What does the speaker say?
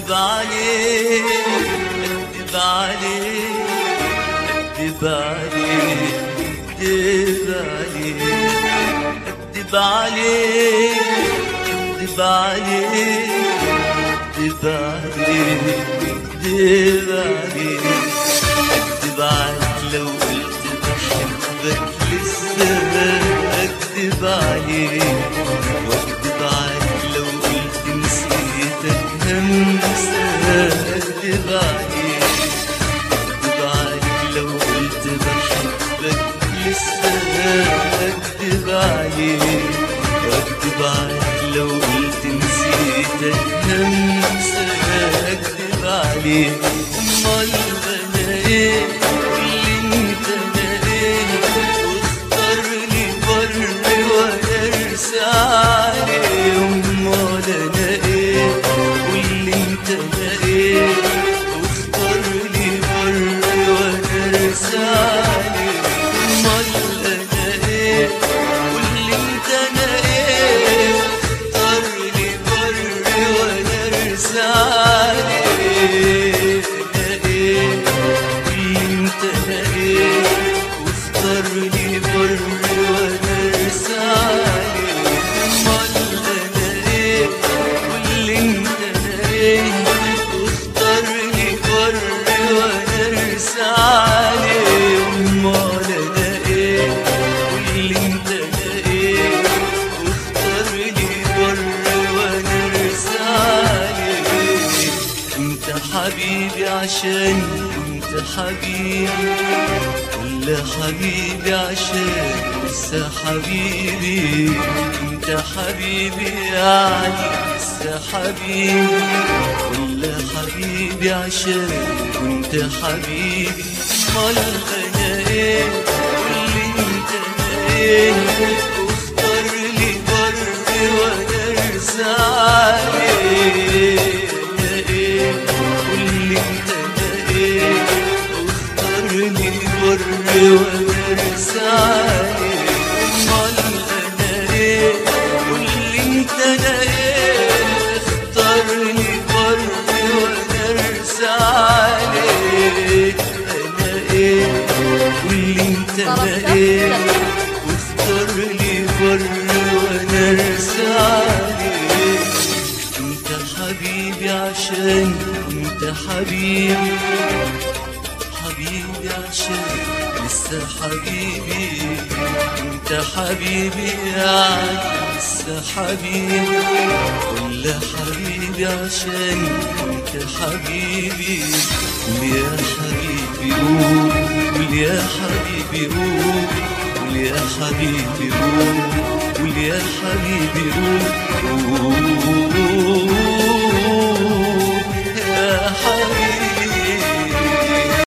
اكذب عليك اكذب عليك اكذب عليك اكذب عليك اكذب عليك اكذب عليك اكذب عليك اكذب عليك اكذب عليك لو قلت بحبك لسه اكذب عليك واكذب عليك لو قلت نسيتك همسة اكذب عليك اكذب عليك لو قلت بحبك لسه اكذب عليك واكذب عليك لو قلت نسيتك همسة اكذب عليك امال انا ايه اللي انت انا ايه واختارني بر وانا ارسى عليه امال انا ايه واللي انت انا ايه واختارني بر وانا ارسى عليه امال انا ايه واللي انت انا ايه واختارني بر وانا ارسى عليه انا ايه واللي انت انا ايه واختارني بر وانا ارسى عليه امال انا ايه واللي انت انا ايه واختارني بر وانا ارسى عليه امال انا ايه واللي انت انا ايه واختارني بر وانا ارسى عليه انت حبيبي عشان انت حبيبي ولا حبيبي عشان لسه حبيبي انت حبيبي يعني لسه حبيبي ولا حبيبي عشان كنت حبيبي امال انا ايه واللي انت انا ايه واختار لي بر وانا ارسى عليه انا ايه واللي انت انا ايه واختارني بر وانا ارسى عليه امال انا ايه واللي انت انا ايه اختارني بر وانا ارسى عليه انا ايه واللي انت انا ايه واختارني بر وانا ارسى عليه انت حبيبي عشان انت حبيبي حبيبي عشان لسه حبيبي انت حبيبي يعني لسه حبيبي ولا حبيبي عشان انت حبيبي قول يا حبيبي قول قول يا حبيبي قول قول يا حبيبي قول قول يا حبيبي قول قول